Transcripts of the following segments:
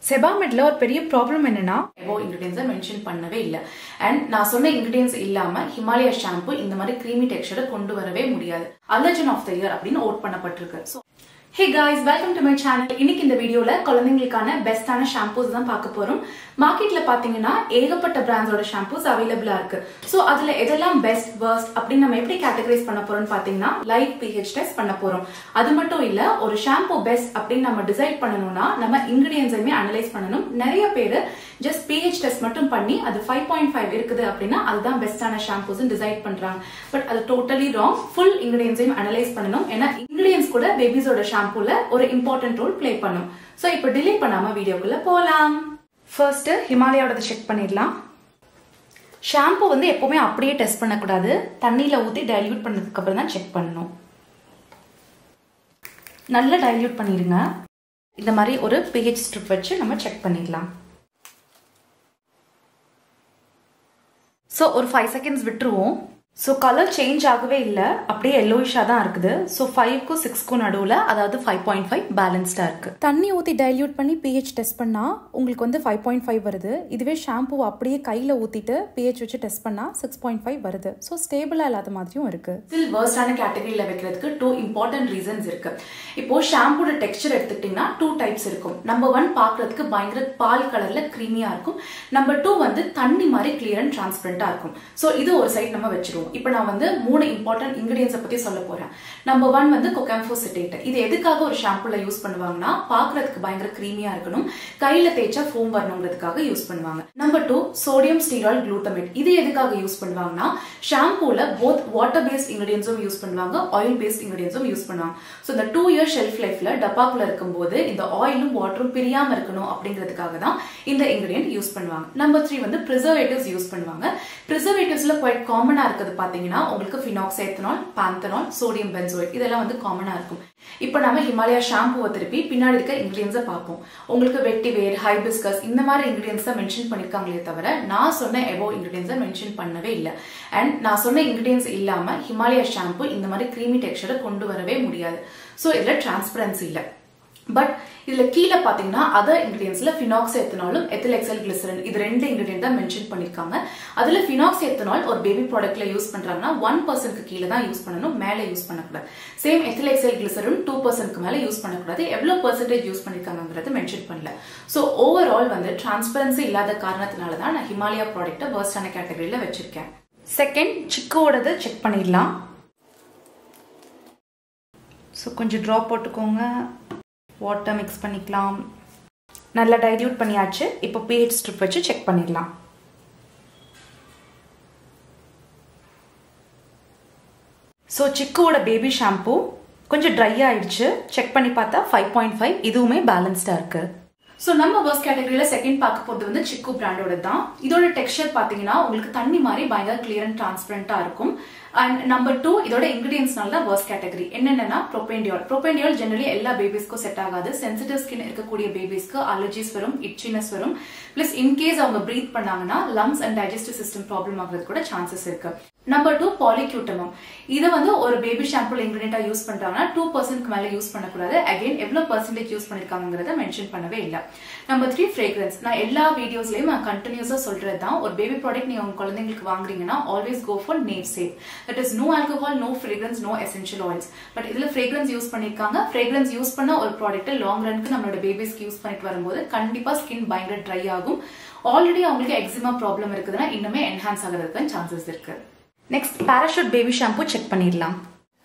செபாமெட்ல ஒரு பெரிய ப்ராப்ளம் என்னன்னா எபோ இன்கிரீடியன்ஸை மென்ஷன் பண்ணவே இல்லை அண்ட் நான் சொன்ன இன்கிரீடியன்ஸ் இல்லாம ஹிமாலயா ஷாம்பு இந்த மாதிரி கிரீமி டெக்ஸ்டரை கொண்டு வரவே முடியாது அலர்ஜன் ஆஃப் த இயர் அப்படின்னு ஓட் பண்ணப்பட்டிருக்கு so hey guys welcome to my channel இன்னைக்கு இந்த வீடியோல குழந்தைங்களுக்கான பெஸ்டான ஷாம்பூஸ் தான் பார்க்க போறோம் மார்க்கெட்ல பாத்தீங்கன்னா ஏகப்பட்ட பிராண்ட்ஸோட ஷாம்பூஸ் அவைலபிளா இருக்கு சோ அதுல எதெல்லாம் பெஸ்ட் வர்ஸ்ட் அப்படின்னு நம்ம எப்படி கேட்டகரைஸ் பண்ண போறோம்னு பாத்தீங்கன்னா லைவ் பிஹெச் டெஸ்ட் பண்ண போறோம் அது மட்டும் இல்ல ஒரு ஷாம்பூ பெஸ்ட் அப்படின்னு நம்ம டிசைட் பண்ணணும்னா நம்ம இன்கிரீடியன்ஸையுமே அனலைஸ் பண்ணணும் நிறைய பேர் ஜஸ்ட் பிஹெச் டெஸ்ட் மட்டும் பண்ணி அது ஃபைவ் பாயிண்ட் ஃபைவ் இருக்குது அப்படின்னா அதுதான் பெஸ்டான ஷாம்பூஸ் டிசைட் பண்றாங்க பட் அது டோட்டலி ராங் ஃபுல் இன்கிரீடியன்ஸையும் அனலைஸ் பண்ணணும் ஏன்னா இன்கிரீடியன்ஸ் கூட பேபிஸோட ஷாம்பூல ஒரு இம்பார்ட்டன்ட் ரோல் ப்ளே பண்ணும் ஸோ இப்போ டிலே பண்ணாம வீடியோக்குள்ள போலாம் ஃபர்ஸ்ட் ஹிமாலயாவோட செக் பண்ணிடலாம் ஷாம்பு வந்து எப்பவுமே அப்படியே டெஸ்ட் பண்ணக்கூடாது தண்ணியில ஊற்றி டைல்யூட் பண்ணதுக்கு அப்புறம் தான் செக் பண்ணணும் நல்லா டைல்யூட் பண்ணிடுங்க இந்த மாதிரி ஒரு பிஹெச் ஸ்ட்ரிப் வச்சு நம்ம செக் பண்ணிடலாம் ஸோ ஒரு ஃபைவ் செகண்ட்ஸ் விட்டுருவோம் ஸோ கலர் சேஞ்ச் ஆகவே இல்லை அப்படியே எல்லோயிஷாக தான் இருக்குது ஸோ ஃபைவ்க்கும் சிக்ஸ்க்கும் நடுவில் அதாவது ஃபைவ் பாயிண்ட் ஃபைவ் பேலன்ஸ்டாக இருக்கு தண்ணி ஊற்றி டைல்யூட் பண்ணி பிஹெச் டெஸ்ட் பண்ணால் உங்களுக்கு வந்து ஃபைவ் பாயிண்ட் ஃபைவ் வருது இதுவே ஷாம்பு அப்படியே கையில் ஊற்றிட்டு பிஹெச் வச்சு டெஸ்ட் பண்ணால் சிக்ஸ் பாயிண்ட் ஃபைவ் வருது ஸோ ஸ்டேபிளாக இல்லாத மாதிரியும் இருக்கு ஸ்டில் வேர்ஸ்டான கேட்டகரியில வைக்கிறதுக்கு டூ இம்பார்ட்டன்ட் ரீசன்ஸ் இருக்கு இப்போ ஷாம்பூட டெக்ஸ்டர் எடுத்துக்கிட்டீங்கன்னா டூ டைப்ஸ் இருக்கும் நம்பர் ஒன் பார்க்கறதுக்கு பயங்கர பால் கலர்ல கிரீமியா இருக்கும் நம்பர் டூ வந்து தண்ணி மாதிரி கிளியர் அண்ட் டிரான்ஸ்பரண்டா இருக்கும் ஸோ இது ஒரு சைட் நம்ம வச்சிருவோம் இப்போ நான் வந்து மூணு இம்பார்ட்டன்ட் இன்கிரீடியன்ஸை பத்தி சொல்ல போறேன் நம்பர் ஒன் வந்து கொக்காம்போசிட்டேட் இது எதுக்காக ஒரு ஷாம்புல யூஸ் பண்ணுவாங்கன்னா பார்க்கறதுக்கு பயங்கர கிரீமியா இருக்கணும் கையில தேய்ச்சா ஃபோம் வரணுங்கிறதுக்காக யூஸ் பண்ணுவாங்க number two sodium stearoyl glutamate இது எதுக்காக யூஸ் பண்ணுவாங்கன்னா ஷாம்பூல போத் வாட்டர் பேஸ்ட் இன்கிரீடியன்ஸும் யூஸ் பண்ணுவாங்க ஆயில் பேஸ்ட் இன்கிரீடியன்ஸும் யூஸ் பண்ணுவாங்க ஸோ இந்த டூ இயர் ஷெல்ஃப் லைஃப்ல டப்பாக்குள்ள இருக்கும்போது இந்த ஆயிலும் வாட்டரும் பிரியாம இருக்கணும் அப்படிங்கிறதுக்காக தான் இந்த இன்கிரீடியன்ட் யூஸ் பண்ணுவாங்க நம்பர் த்ரீ வந்து ப்ரிசர்வேட்டிவ்ஸ் யூஸ் பண்ணுவாங்க ப்ரிசர்வேட்டிவ்ஸ்ல குவைட் காமனா இருக்குது பாத்தீங்கன்னா உங்களுக்கு ஃபினாக்சேத்தனால் பாந்தனால் சோடியம் பென்சோயிட் இதெல்லாம் வந்து காமனா இருக்கும் இப்போ நம்ம ஹிமாலயா ஷாம்புவை திருப்பி பின்னாடி இருக்க இன்கிரீடியன்ஸை பார்ப்போம் உங்களுக்கு வெட்டி வேர் ஹைபிஸ்கஸ் இந்த மாதிரி இன்கிரீடியன்ஸ் தான் மென்ஷன் பண்ணிருக்காங்களே தவிர நான் சொன்ன எபோ இன்கிரீடியன்ஸை மென்ஷன் பண்ணவே இல்லை அண்ட் நான் சொன்ன இன்கிரீடியன்ஸ் இல்லாம ஹிமாலயா ஷாம்பு இந்த மாதிரி கிரீமி டெக்ஸ்டரை கொண்டு வரவே முடியாது ஸோ இதுல டிரான்ஸ்பரன்சி இல்லை பட் இதுல கீழே பாத்தீங்கன்னா அதர் இன்கிரீடியன்ஸ்ல ஃபினாக்ஸ் எத்தனாலும் எத்தில் எக்ஸல் கிளிசரன் இது ரெண்டு இன்கிரீடியன்ட் தான் மென்ஷன் பண்ணிருக்காங்க அதுல ஃபினாக்ஸ் எத்தனால் ஒரு பேபி ப்ராடக்ட்ல யூஸ் பண்றாங்கன்னா ஒன் பர்சன்ட்க்கு கீழே தான் யூஸ் பண்ணணும் மேல யூஸ் பண்ணக்கூடாது same ethylhexylglycerin two பர்சன்ட்க்கு மேல யூஸ் பண்ணக்கூடாது எவ்வளவு பர்சன்டேஜ் யூஸ் பண்ணிருக்காங்கிறது மென்ஷன் பண்ணல ஸோ ஓவரால் வந்து டிரான்ஸ்பரன்சி இல்லாத காரணத்தினால தான் நான் ஹிமாலயா ப்ராடக்ட்டை வேர்ஸ்டான கேட்டகரியில வச்சிருக்கேன் செகண்ட் சிக்கோடது செக் பண்ணிடலாம் ஸோ கொஞ்சம் ட்ராப் போட்டுக்கோங்க வாட்டர் மிக்ஸ் பண்ணிக்கலாம் நல்லா டைல்யூட் பண்ணியாச்சு இப்போ பிஹெச் ஸ்ட்ரிப் வச்சு செக் பண்ணிடலாம் ஸோ சிக்குவோட பேபி ஷாம்பூ கொஞ்சம் ட்ரை ஆயிடுச்சு செக் பண்ணி பார்த்தா ஃபைவ் பாயிண்ட் ஃபைவ் இதுவுமே பேலன்ஸ்டாக இருக்கு ஸோ நம்ம பர்ஸ் கேட்டகரியில செகண்ட் பார்க்க போகிறது வந்து சிக்கு பிராண்டோட தான் இதோட டெக்ஸ்டர் பார்த்தீங்கன்னா உங்களுக்கு தண்ணி மாதிரி பயங்கர கிளியர் அண்ட் டிரான்ஸ்பரண்டா இருக்கும் அண்ட் நம்பர் டூ இதோட இன்கிரீடியன்ஸ்னால தான் வர்ஸ் கேட்டகரி என்னென்னா ப்ரோபேண்டியால் ப்ரோபேண்டியால் ஜெனரலி எல்லா பேபிஸ்க்கும் செட் ஆகாது சென்சிட்டிவ் ஸ்கின் இருக்கக்கூடிய பேபிஸ்க்கு அலர்ஜிஸ் வரும் இச்சினஸ் வரும் பிளஸ் இன்கேஸ் அவங்க பிரீத் பண்ணாங்கன்னா lungs and digestive system problem ஆகிறது கூட சான்சஸ் இருக்கு நம்பர் டூ பாலிக்யூட்டமம் இதை வந்து ஒரு பேபி ஷாம்பூல இன்கிரீடியண்டா யூஸ் பண்றாங்கன்னா டூ பர்சன்ட்க்கு மேல யூஸ் பண்ணக்கூடாது அகைன் எவ்வளவு பர்சன்டேஜ் யூஸ் பண்ணிருக்காங்கிறத மென்ஷன் பண்ணவே இல்லை நம்பர் த்ரீ ஃப்ரேக்ரன்ஸ் நான் எல்லா வீடியோஸ்லயும் நான் கண்டினியூஸா சொல்றது தான் ஒரு பேபி ப்ராடக்ட் நீங்க உங்க குழந்தைங்களுக்கு வாங்குறீங்கன்னா always go for name safe that is no alcohol no fragrance no essential oils but இதுல ஃப்ரேக்ரன்ஸ் யூஸ் பண்ணிருக்காங்க ஃப்ரேக்ரன்ஸ் யூஸ் பண்ண ஒரு ப்ராடக்ட் லாங் ரனுக்கு நம்மளோட பேபிஸ்க்கு யூஸ் பண்ணிட்டு வரும்போது கண்டிப்பா ஸ்கின் பயங்கர ட்ரை ஆகும் ஆல்ரெடி அவங்களுக்கு எக்ஸிமா ப்ராப்ளம் இருக்குதுன்னா இன்னுமே என்ஹான்ஸ் ஆகிறதுக்கு சான்சஸ் இருக்கு next parachute baby shampoo check பண்ணிடலாம்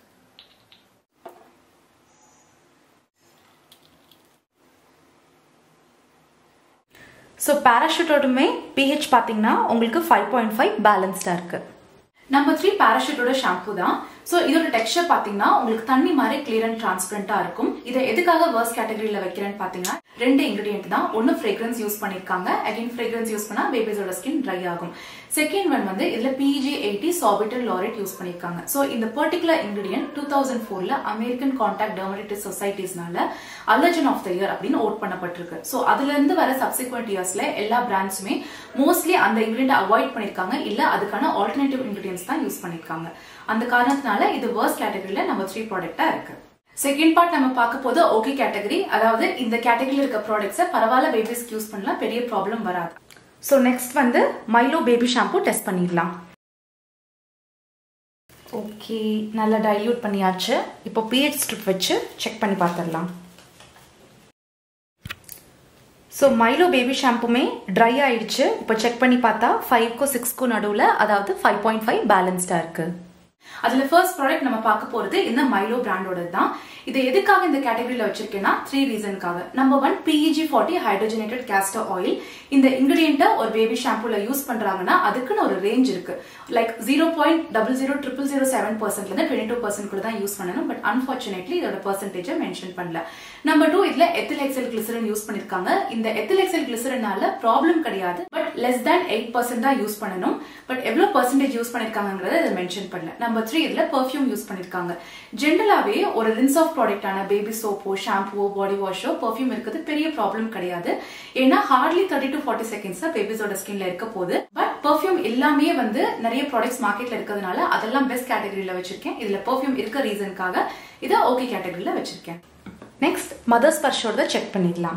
ஸோ பேராஷூட்டோடுமே பிஹெச் பார்த்தீங்கன்னா உங்களுக்கு ஃபைவ் பாயிண்ட் ஃபைவ் பேலன்ஸ்டாக இருக்குது நம்பர் த்ரீ பேராஷூட்டோட ஷாம்பு தான் ஸோ இதோட டெக்ஸ்டர் பார்த்தீங்கன்னா உங்களுக்கு தண்ணி மாதிரி கிளியர் அண்ட் டிரான்ஸ்பரண்டா இருக்கும் இதை எதுக்காக வேர்ஸ் கேட்டகரியில வைக்கிறேன்னு பார்த்தீங்கன்னா ரெண்டு இன்கிரீடியன்ட் தான் ஒன்று ஃப்ரேக்ரன்ஸ் யூஸ் பண்ணிருக்காங்க அகைன் ஃப்ரேக்ரன்ஸ் யூஸ் பண்ணா பேபிஸோட ஸ்கின் ட்ரை ஆகும் செகண்ட் ஒன் வந்து இதுல PEG eighty sorbitan laurate use பண்ணிருக்காங்க ஸோ இந்த பர்டிகுலர் இன்கிரீடியன்ட் டூ தௌசண்ட் ஃபோர்ல அமெரிக்கன் கான்டாக்ட் டெர்மடிட்டிஸ் சொசைட்டிஸ்னால அலர்ஜன் ஆஃப் த இயர் அப்படின்னு ஓட் பண்ணப்பட்டிருக்கு ஸோ அதுல இருந்து வர சப்சிக்வெண்ட் இயர்ஸ்ல எல்லா பிராண்ட்ஸுமே மோஸ்ட்லி அந்த இன்கிரீடியன்ட் அவாய்ட் பண்ணிருக்காங்க இல்ல அதுக்கான ஆல்டர்னேட்டிவ் இன்கிரீடியன்ஸ் தான் யூஸ் பண்ணிருக்காங்க அந்த காரணத்தினால இது வேர்ஸ் கேட்டகரியில நம்ம த்ரீ ப்ராடக்டா இருக்கு செகண்ட் பார்ட் நம்ம பார்க்க போது ஓகே கேட்டகரி அதாவது இந்த கேட்டகரியில் இருக்க ப்ராடக்ட்ஸை பரவாயில்ல பேபிஸ்க்கு யூஸ் பண்ணலாம் பெரிய ப்ராப்ளம் வராது ஸோ நெக்ஸ்ட் வந்து மைலோ பேபி ஷாம்பு டெஸ்ட் பண்ணிடலாம் ஓகே நல்லா டைல்யூட் பண்ணியாச்சு இப்போ பிஹெச் ஸ்ட்ரிப் வச்சு செக் பண்ணி பார்த்துடலாம் ஸோ மைலோ பேபி ஷாம்புமே ட்ரை ஆயிடுச்சு இப்போ செக் பண்ணி பார்த்தா ஃபைவ்க்கும் சிக்ஸ்க்கும் நடுவில் அதாவது ஃபைவ் பாயிண்ட் ஃபைவ் பேலன்ஸ்டாக இருக்குது அதுல ஃபர்ஸ்ட் ப்ராடக்ட் நம்ம பார்க்க போறது இந்த மைலோ பிராண்டோட தான் இது எதுக்காக இந்த கேட்டகரியில வச்சிருக்கேன்னா த்ரீ ரீசனுக்காக number one PEG forty hydrogenated castor oil இந்த இன்கிரீடியண்ட்டை ஒரு பேபி ஷாம்புல யூஸ் பண்றாங்கன்னா அதுக்குன்னு ஒரு ரேஞ்ச் இருக்கு like zero point double zero triple zero seven பர்சன்ட்ல இருந்து டுவெண்ட்டி டூ பர்சன்ட் கூட தான் யூஸ் பண்ணணும் பட் அன்பார்ச்சுனேட்லி இதோட பர்சன்டேஜை மென்ஷன் பண்ணல நம்பர் டூ இதுல எத்தில் எக்ஸல் கிளிசரன் யூஸ் பண்ணிருக்காங்க இந்த எத்தில் எக்ஸல் கிளிசரனால ப்ராப்ளம் கிடையாது but less than eight percent தான் யூஸ் பண்ணணும் பட் எவ்வளவு பர்சன்டேஜ் யூஸ் பண்ணிருக்காங்கிறத இதை மென்ஷன் பண்ணல நம்பர் த்ரீ இதுல பெர்ஃபியூம் யூஸ் பண்ணிருக்காங்க ஜென்ரலாவே ஒரு ரின்ஸ் ஆஃப் ப்ராடக்டான பேபி சோப்போ ஷாம்புவோ பாடி வாஷோ பெர்ஃபியூம் இருக்கிறது பெரிய ப்ராப்ளம் கிடையாது ஏன்னா hardly thirty to forty seconds தான் பேபிஸோட ஸ்கின்ல இருக்க போகுது பட் பெர்ஃபியூம் எல்லாமே வந்து நிறைய ப்ராடக்ட்ஸ் மார்க்கெட்ல இருக்கிறதுனால அதெல்லாம் பெஸ்ட் கேட்டகரியில வச்சிருக்கேன் இதுல பெர்ஃபியூம் இருக்க ரீசனுக்காக இதை ஓகே கேட்டகரியில வச்சிருக்கேன் நெக்ஸ்ட் மதர் ஸ்பர்ஷோட செக் பண்ணிடலாம்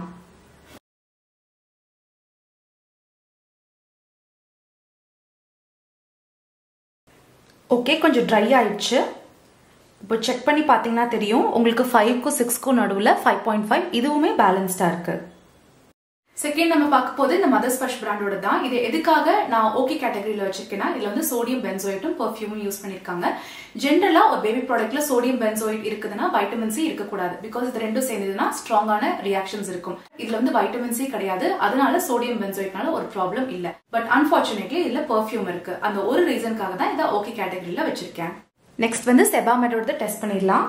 ஓகே கொஞ்சம் ட்ரை ஆயிடுச்சு இப்போ செக் பண்ணி பார்த்தீங்கன்னா தெரியும் உங்களுக்கு ஃபைவ்க்கும் சிக்ஸ்க்கும் நடுவில் ஃபைவ் பாயிண்ட் ஃபைவ் இதுவுமே பேலன்ஸ்டாக இருக்குது செகண்ட் நம்ம பார்க்க போது இந்த மதர் ஸ்பர்ஷ் பிராண்டோட தான் இது எதுக்காக நான் ஓகே கேட்டகரியில வச்சிருக்கேன்னா இதுல வந்து சோடியம் பென்சோயிட்டும் பர்ஃபியூமும் யூஸ் பண்ணிருக்காங்க ஜென்ரலா ஒரு பேபி ப்ராடக்ட்ல சோடியம் பென்சோயிட் இருக்குதுன்னா வைட்டமின் சி இருக்கக்கூடாது பிகாஸ் இது ரெண்டும் சேர்ந்ததுன்னா ஸ்ட்ராங்கான ரியாக்ஷன்ஸ் இருக்கும் இதுல வந்து வைட்டமின் சி கிடையாது அதனால சோடியம் பென்சோயிட்னால ஒரு ப்ராப்ளம் இல்ல பட் அன்பார்ச்சுனேட்லி இதுல பர்ஃபியூம் இருக்கு அந்த ஒரு ரீசனுக்காக தான் இதை ஓகே கேட்டகரியில வச்சிருக்கேன் நெக்ஸ்ட் வந்து செபாமெட்டோட டெஸ்ட் பண்ணிடலாம்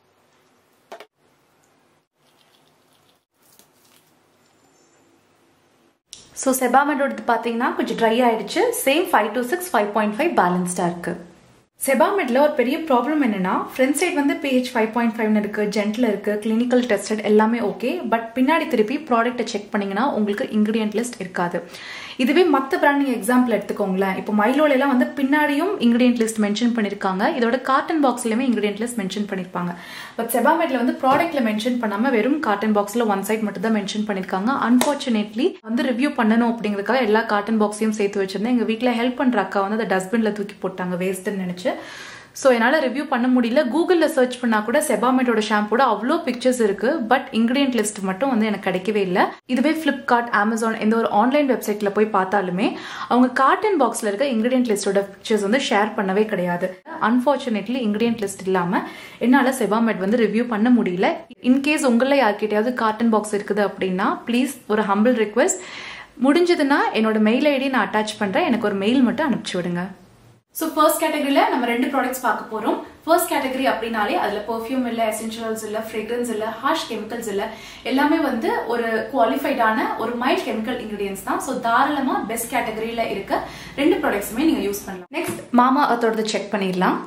ஸோ செபாமெட்டோடது பார்த்தீங்கன்னா கொஞ்சம் ட்ரை ஆயிடுச்சு same five to six five point five பேலன்ஸ்டாக இருக்கு செபாமெட்ல ஒரு பெரிய ப்ராப்ளம் என்னன்னா ஃப்ரண்ட் சைட் வந்து பிஹெச் ஃபைவ் பாயிண்ட் ஃபைவ்னு இருக்கு ஜென்டில் இருக்கு கிளினிக்கல் டெஸ்டட் எல்லாமே ஓகே பட் பின்னாடி திருப்பி ப்ராடக்ட்டை செக் பண்ணீங்கன்னா உங்களுக்கு இன்கிரியன்ட் லிஸ்ட் இருக்காது இதுவே மற்ற பிராண்ட் நீங்கள் எக்ஸாம்பிள் எடுத்துக்கோங்களேன் இப்போ மைலோல எல்லாம் வந்து பின்னாடியும் இன்கிரியன்ட் லிஸ்ட் மென்ஷன் பண்ணியிருக்காங்க இதோட காட்டன் பாக்ஸ்லயுமே இன்கிரியன்ட் லிஸ்ட் மென்ஷன் பண்ணியிருப்பாங்க பட் செபாமெட்ல வந்து ப்ராடக்ட்ல மென்ஷன் பண்ணாம வெறும் காட்டன் பாக்ஸ்ல ஒன் சைட் மட்டும் தான் மென்ஷன் பண்ணியிருக்காங்க அன்பார்ச்சுனேட்லி வந்து ரிவ்யூ பண்ணணும் அப்படிங்கிறதுக்காக எல்லா காட்டன் பாக்ஸையும் சேர்த்து வச்சிருந்தேன் எங்க வீட்டில் ஹெல்ப் பண்ற அக்கா வந்து அதை டஸ்ட்பின்ல தூக்கி போட்டாங்க வேஸ்ட்னு நினைச்சு ஸோ என்னால் ரிவ்யூ பண்ண முடியல கூகுளில் சர்ச் பண்ணால் கூட செபாமெட்டோட ஷாம்போட அவ்வளோ பிக்சர்ஸ் இருக்கு பட் இன்கிரியன்ட் லிஸ்ட் மட்டும் வந்து எனக்கு கிடைக்கவே இல்லை இதுவே ஃப்ளிப்கார்ட் அமேசான் எந்த ஒரு ஆன்லைன் வெப்சைட்டில் போய் பார்த்தாலுமே அவங்க காட்டன் பாக்ஸில் இருக்க இன்கிரியன்ட் லிஸ்டோட பிக்சர்ஸ் வந்து ஷேர் பண்ணவே கிடையாது அன்ஃபார்ச்சுனேட்லி இன்கிரியன்ட் லிஸ்ட் இல்லாமல் என்னால் செபாமெட் வந்து ரிவ்யூ பண்ண முடியல இன்கேஸ் உங்களில் யார்கிட்டயாவது காட்டன் பாக்ஸ் இருக்குது அப்படின்னா ப்ளீஸ் ஒரு ஹம்பிள் ரிக்வெஸ்ட் முடிஞ்சதுன்னா என்னோட மெயில் ஐடி நான் அட்டாச் பண்ணுறேன் எனக்கு ஒரு மெயில் மட்டும் அனுப்பிச்சி விடுங்க ஸோ ஃபர்ஸ்ட் கேட்டகரியில நம்ம ரெண்டு ப்ராடக்ட்ஸ் பார்க்க போறோம் ஃபர்ஸ்ட் கேட்டகரி அப்படின்னாலே அதுல பெர்ஃபியூம் இல்ல எசென்ஷியல்ஸ் இல்ல ஃப்ரேக்ரன்ஸ் இல்ல ஹார்ஷ் கெமிக்கல்ஸ் இல்ல எல்லாமே வந்து ஒரு குவாலிஃபைடான ஒரு மைல்ட் கெமிக்கல் இன்கிரீடியன்ஸ் தான் ஸோ தாராளமா பெஸ்ட் கேட்டகரியில இருக்க ரெண்டு ப்ராடக்ட்ஸுமே நீங்க யூஸ் பண்ணலாம் நெக்ஸ்ட் மாமா அர்த்தோடது செக் பண்ணிடலாம்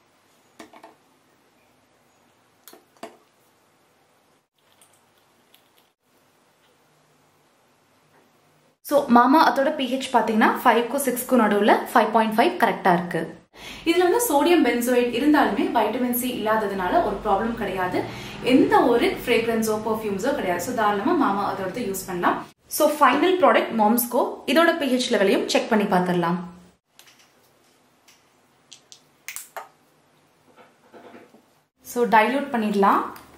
ஸோ மாமா அதோட பிஹெச் பார்த்தீங்கன்னா ஃபைவ்க்கும் சிக்ஸ்க்கும் நடுவில் ஃபைவ் பாயிண்ட் ஃபைவ் கரெக்டாக இருக்கு இதுல வந்து சோடியம் பென்சோயிட் இருந்தாலுமே வைட்டமின் சி இல்லாததுனால ஒரு ப்ராப்ளம் கிடையாது எந்த ஒரு ஃப்ரேக்ரன்ஸோ பர்ஃபியூம்ஸோ கிடையாது ஸோ தாராளமா மாமா அதோட யூஸ் பண்ணலாம் ஸோ ஃபைனல் ப்ராடக்ட் மாம்ஸ்கோ இதோட பிஹெச் லெவலையும் செக் பண்ணி பார்த்துடலாம் ஸோ டைல்யூட் பண்ணிடலாம்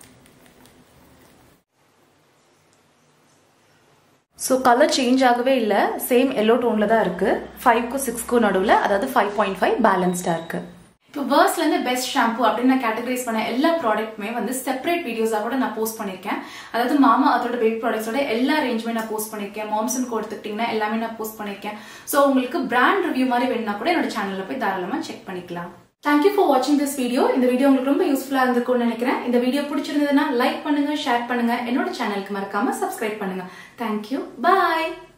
ஸோ கலர் சேஞ்ச் ஆகவே இல்லை சேம் எல்லோ டோனில் தான் இருக்கு ஃபைவ்க்கும் சிக்ஸ்க்கும் நடுவில் அதாவது ஃபைவ் பாயிண்ட் ஃபைவ் பேலன்ஸ்டாக இருக்கு இப்போ வேர்ஸ்ல இருந்து பெஸ்ட் ஷாம்பு அப்படின்னு நான் கேட்டகரைஸ் பண்ண எல்லா ப்ராடக்ட்டுமே வந்து செப்பரேட் வீடியோஸா கூட நான் போஸ்ட் பண்ணிருக்கேன் அதாவது மாமா அதோட பேபி ப்ராடக்ட்ஸோட எல்லா ரேஞ்சுமே நான் போஸ்ட் பண்ணிருக்கேன் மாம்சன் கொடுத்துக்கிட்டீங்கன்னா எல்லாமே நான் போஸ்ட் பண்ணிருக்கேன் ஸோ உங்களுக்கு பிராண்ட் ரிவ்யூ மாதிரி வேணும்னா கூட என்னோட சேனல்ல போய் தாராளமா செக் பண்ணிக்கலாம் தேங்க்யூ ஃபார் வாட்சிங் திஸ் வீடியோ இந்த வீடியோ உங்களுக்கு ரொம்ப யூஸ்ஃபுல்லா இருந்திருக்கும்னு நினைக்கிறேன் இந்த வீடியோ பிடிச்சிருந்ததுன்னா லைக் பண்ணுங்க ஷேர் பண்ணுங்க என்னோட சேனலுக்கு மறக்காம சப்ஸ்கிரைப் பண்ணுங்க தேங்க்யூ பாய்